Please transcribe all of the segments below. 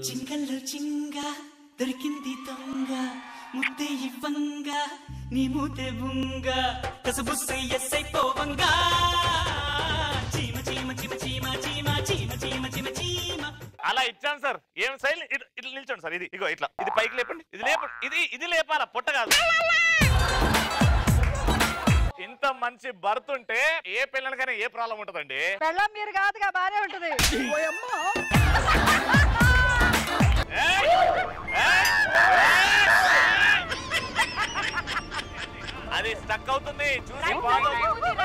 చింగల్లో చింగ దొరికింది దొంగ ముద్దే ఇవ్వంగ నీ మూతే బుంగ కసబుస్సు ఎస్సై పోవంగా చీమ చీమ చీమ చీమ చీమ చీమ చీమ చీమ చీమ అలా ఇచ్చాను సార్ ఏం సైల్ ఇట్లా ఇట్లా నిల్చోండి సార్ ఇది ఇగో ఇట్లా ఇది పైకి లేపండి ఇది లేపండి ఇది ఇది లేపాల పొట్ట కాదు ఇంత మంచి బర్త్ ఉంటే ఏ పిల్లలకైనా ఏ ప్రాబ్లం ఉంటుందండి పెళ్ళం మీరు కాదుగా బానే ఉంటది ఏయ్! ఏయ్! ఏయ్! అది స్టక్ అవుతుంది చూసి follow.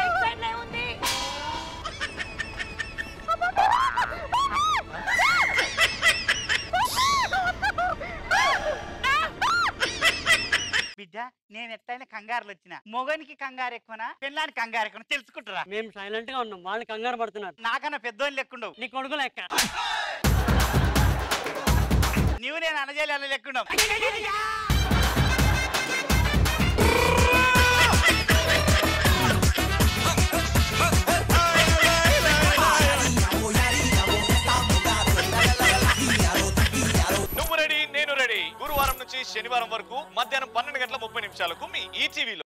బిడ్డ నేను ఎట్లయినా కంగారులు వచ్చిన మొగనికి కంగారు ఎక్కువనా పెళ్ళానికి కంగారు ఎక్కువ తెలుసుకుంటారా మేము సైలెంట్ గా ఉన్నాం వాళ్ళు కంగారు పడుతున్నారు నాకన్నా పెద్దోళ్ళు లెక్కుండవు నీ కొడుకు లెక్క నీవు నేను అనజాలి అలా లెక్కుండవు నువ్వు రెడీ నేను రెడీ గురువారం నుంచి శనివారం వరకు మధ్యాహ్నం పన్నెండు గంటల ముప్పై నిమిషాలకు మీ ఈటీవీలో